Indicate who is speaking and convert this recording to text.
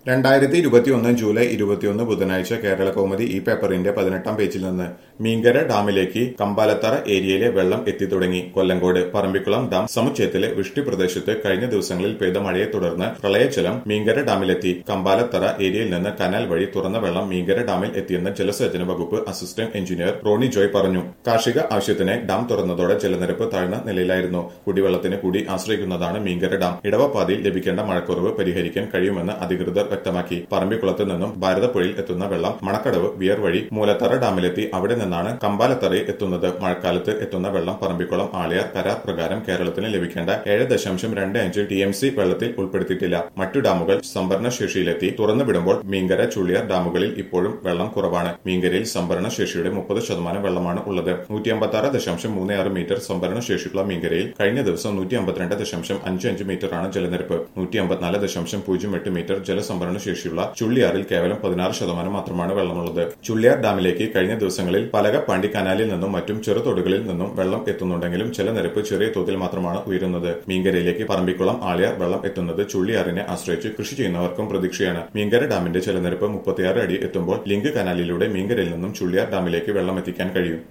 Speaker 1: രണ്ടായിരത്തി ഇരുപത്തിയൊന്ന് ജൂലൈ ഇരുപത്തിയൊന്ന് ബുധനാഴ്ച കേരള കൗമുദി ഈ പേപ്പറിന്റെ പതിനെട്ടാം പേജിൽ നിന്ന് മീങ്കര ഡാമിലേക്ക് കമ്പാലത്തറ ഏരിയയിലെ വെള്ളം എത്തിത്തുടങ്ങി കൊല്ലങ്കോട് പറമ്പിക്കുളം ഡാം സമുച്ചയത്തിലെ വൃഷ്ടി പ്രദേശത്ത് കഴിഞ്ഞ ദിവസങ്ങളിൽ പെയ്ത മഴയെ തുടർന്ന് പ്രളയജലം മീങ്കര ഡാമിലെത്തി കമ്പാലത്തറ ഏരിയയിൽ നിന്ന് കനാൽ വഴി തുറന്ന വെള്ളം മീങ്കര ഡാമിൽ എത്തിയെന്ന് ജലസേചന വകുപ്പ് അസിസ്റ്റന്റ് എഞ്ചിനീയർ റോണി ജോയ് പറഞ്ഞു കാർഷിക ആവശ്യത്തിന് ഡാം തുറന്നതോടെ ജലനിരപ്പ് താഴ്ന്ന നിലയിലായിരുന്നു കുടിവെള്ളത്തിന് കൂടി ആശ്രയിക്കുന്നതാണ് മീങ്കര ഡാം ഇടവപ്പാതിയിൽ ലഭിക്കേണ്ട മഴക്കുറവ് പരിഹരിക്കാൻ കഴിയുമെന്ന് അധികൃതർ വ്യക്തമാക്കി പറമ്പിക്കുളത്ത് നിന്നും ഭാരതപ്പുഴയിൽ എത്തുന്ന വെള്ളം മണക്കടവ് വിയർ വഴി മൂലത്തറ ഡാമിലെത്തി അവിടെ നിന്നാണ് കമ്പാലത്തറയിൽ എത്തുന്നത് മഴക്കാലത്ത് എത്തുന്ന വെള്ളം പറമ്പിക്കുളം ആളിയാർ കരാർ പ്രകാരം കേരളത്തിന് ലഭിക്കേണ്ട ഏഴ് ദശാംശം രണ്ട് അഞ്ച് ടി എം സി വെള്ളത്തിൽ ഉൾപ്പെടുത്തിയിട്ടില്ല മറ്റു ഡാമുകൾ സംഭരണ ശേഷിയിലെത്തി തുറന്നുവിടുമ്പോൾ മീങ്കര ചുള്ളിയാർ ഡാമുകളിൽ ഇപ്പോഴും വെള്ളം കുറവാണ് മീങ്കരയിൽ സംഭരണ ശേഷിയുടെ മുപ്പത് ശതമാനം വെള്ളമാണ് ഉള്ളത് നൂറ്റി അമ്പത്തി ആറ് ദശാംശം മൂന്ന് ആറ് മീറ്റർ സംഭരണ ശേഷിയുള്ള മീങ്കരയിൽ കഴിഞ്ഞ ദിവസം നൂറ്റി അമ്പത്തിരണ്ട് ദശാംശം അഞ്ച് അഞ്ച് മീറ്ററാണ് ജലനിരപ്പ് നൂറ്റി അമ്പത്തിനാല് ദശാംശം പൂജ്യം എട്ട് മീറ്റർ ജലസംഭരണ ശേഷിയുള്ള ചുള്ളിയാറിൽ കേവലം പതിനാറ് ശതമാനം മാത്രമാണ് വെള്ളമുള്ളത് ചുള്ളിയാർ ഡാമിലേക്ക് കഴിഞ്ഞ ദിവസങ്ങളിൽ പലകപ്പാണ്ടി കനാലിൽ നിന്നും മറ്റും ചെറുതോടുകളിൽ നിന്നും വെള്ളം എത്തുന്നുണ്ടെങ്കിലും ജലനിരപ്പ് ചെറിയ തോതിൽ മാത്രമാണ് ഉയരുന്നത് മീങ്കരയിലേക്ക് പറമ്പിക്കുളം ആളിയാർ വെള്ളം എത്തുന്നത് ചുള്ളിയാറിനെ ആശ്രയിച്ച് കൃഷി ചെയ്യുന്നവർക്കും പ്രതീക്ഷയാണ് മീങ്കര ഡാമിന്റെ ജലനിരപ്പ് മുപ്പത്തിയാറ് അടി എത്തുമ്പോൾ ലിങ്ക് കനാലിലൂടെ മീങ്കരയിൽ നിന്നും ചുള്ളിയാർ ഡാമിലേക്ക് വെള്ളം എത്തിക്കാൻ കഴിയും